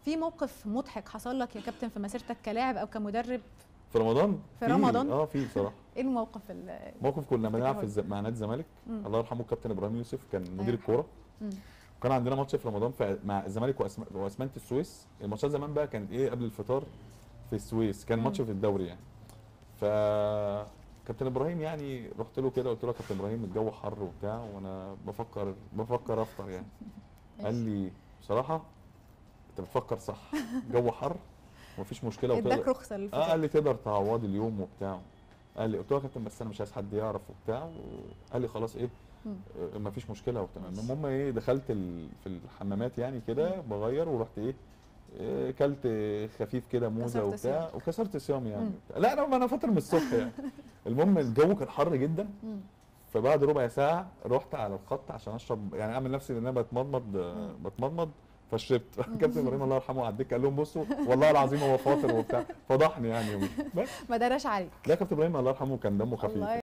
في موقف مضحك حصل لك يا كابتن في مسيرتك كلاعب او كمدرب في رمضان في رمضان؟ اه في بصراحه ايه الموقف ال- موقف كنا بنلعب في تفتكره؟ الز... مع نادي الزمالك مم. الله يرحمه الكابتن ابراهيم يوسف كان مدير يرحمه. الكوره مم. وكان عندنا ماتش في رمضان في مع الزمالك وأسم... واسمنت السويس الماتشات زمان بقى كانت ايه قبل الفطار في السويس كان مم. ماتش في الدوري يعني ف كابتن ابراهيم يعني رحت له كده قلت له يا كابتن ابراهيم الجو حر وبتاع وانا بفكر بفكر افطر يعني قال لي بصراحه انت بتفكر صح الجو حر ومفيش مشكله اداك وتقدر رخصه اه للفطار قال لي تقدر تعوضي اليوم وبتاع قال لي قلت له يا كابتن بس انا مش عايز حد يعرف وبتاع قال لي خلاص ايه مم. آه، مفيش مشكله وتمام ماشي. المهم ايه دخلت ال... في الحمامات يعني كده بغير ورحت ايه آه، كلت خفيف كده موزه كسرت وبتاع صيامك. وكسرت صيامي يعني مم. لا انا انا فاطر من الصبح يعني المهم الجو كان حر جدا مم. فبعد ربع ساعه رحت على الخط عشان اشرب يعني اعمل نفسي ان انا بتمضمض آه، بتمضمض فشربت كابتن ابراهيم الله يرحمه على الدكه قال لهم بصوا والله العظيم هو فاطر وبتاع فضحني يعني يومي بس ما دراش عليك لا كابتن ابراهيم الله يرحمه كان دمه خفيف الله